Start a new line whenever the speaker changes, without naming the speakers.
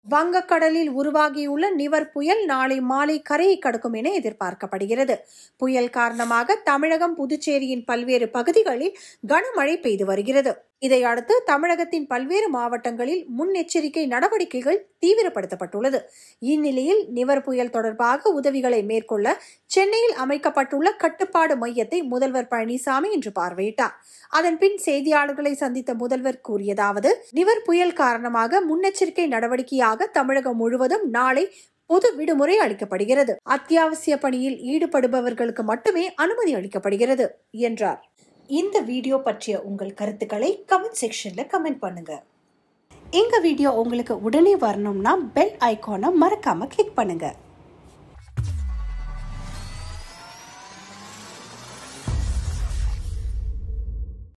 வங்கக்கடலில் உருவாகியுள்ள நிவர் புயல் நாளை மாலை கரையை கடக்கும் என எதிர்பார்க்கப்படுகிறது புயல் காரணமாக தமிழகம் புதுச்சேரியின் பல்வேறு பகுதிகளில் கனமழை பெய்து வருகிறது இதையடுத்து தமிழகத்தின் பல்வேறு மாவட்டங்களில் முன்னெச்சரிக்கை நடவடிக்கைகள் தீவிரப்படுத்தப்பட்டுள்ளது இந்நிலையில் நிவர் புயல் தொடர்பாக உதவிகளை மேற்கொள்ள சென்னையில் அமைக்கப்பட்டுள்ள கட்டுப்பாடு மையத்தை முதல்வர் பழனிசாமி இன்று பார்வையிட்டார் அதன்பின் செய்தியாளர்களை சந்தித்த முதல்வர் கூறியதாவது நிவர் புயல் காரணமாக முன்னெச்சரிக்கை நடவடிக்கையாக தமிழகம் முழுவதும் நாளை பொது விடுமுறை அளிக்கப்படுகிறது அத்தியாவசிய பணியில் ஈடுபடுபவர்களுக்கு மட்டுமே அனுமதி அளிக்கப்படுகிறது என்றார் இந்த வீடியோ பற்றிய உங்கள் கருத்துக்களை கமெண்ட் செக்ஷன்ல கமெண்ட் பண்ணுங்க எங்க வீடியோ உங்களுக்கு உடனே வரணும்னா பெல் ஐகானை மறக்காம கிளிக் பண்ணுங்க